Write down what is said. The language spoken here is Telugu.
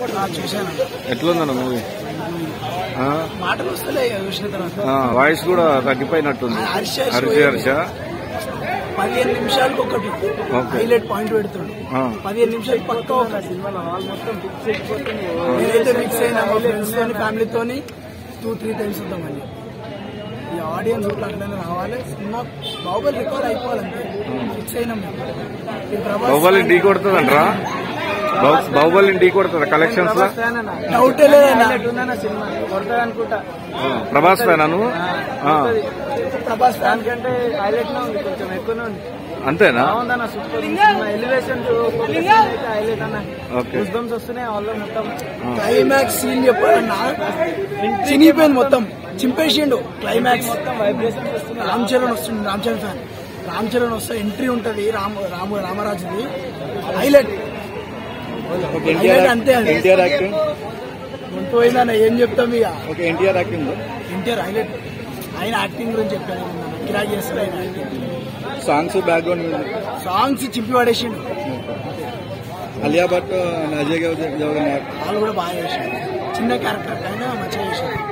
ఆ, చూశాను ఎట్లుందన్న మూవీ మాటలు వస్తలే ఇక చూసిన తర్వాత వాయిస్ కూడా తగ్గిపోయినట్టుంది హర్ష హర్ష హర్ష పదిహేను నిమిషాలకు ఒకటి ఓకే. హైలైట్ పాయింట్ పెడుతుండు ఆ. పదిహేను నిమిషాలు పక్క ఒక నేనైతే ఫిక్స్ అయినా మా ఫ్రెండ్స్ తోని ఫ్యామిలీతోని టూ త్రీ టైమ్స్ వద్దామని ఈ ఆడియన్స్ ఇట్లా అట్లనే రావాలి సినిమా బాహుబలి రికార్డ్ అయిపోవాలంటే ఫిక్స్ అయినాం మేము ఈ ప్రభాస్ బాహుబలి ఢీ కొడుతుందంటరా బాహుబలి ఢీ కొడుతుందా కలెక్షన్స్ లో డౌటే లేదన్నా సినిమా కొడతాడు అనుకుంటా ఆ, ప్రభాస్ ఫ్యానా నువ్వు ఆ, ప్రభాస్ ఫ్యాన్ దానికంటే హైలైట్ గా ఉంది కొంచెం ఎక్కువనే ఉంది అంతేనా బాగుందన్న సూపర్ సినిమా ఎలివేషన్ అయితే హైలైట్ అన్న ఓకే గూస్ బంప్స్ వస్తున్నాయి వాళ్ళు మొత్తం క్లైమాక్స్ సీన్ చెప్పాలన్నా చినిగిపోయింది మొత్తం చింపేసిండు క్లైమాక్స్ మొత్తం వైబ్రేషన్స్ వస్తున్నాయి రామ్ చరణ్ వస్తుంది రామ్ చరణ్ ఫ్యాన్ రామ్ చరణ్ వస్తే ఎంట్రీ ఉంటది రామ్ రాము రామరాజుది హైలైట్ హైలైట్ అంతే అది ఎన్టీఆర్ యాక్టింగ్ పోయిందన్న ఏం చెప్తాం ఇక okay NTR acting NTR highlight ఆయన యాక్టింగ్ గురించి చెప్పాను కిరాక్ చేస్తారు ఆయన acting songs background music songs చింపి పడేసిండు అలియా భట్ అండ్ అజయ్ దేవగన్ యాక్ట్ వాళ్ళు కూడా బాగా చేసిండు చిన్న క్యారెక్టర్ అయినా మంచిగా చేసిండు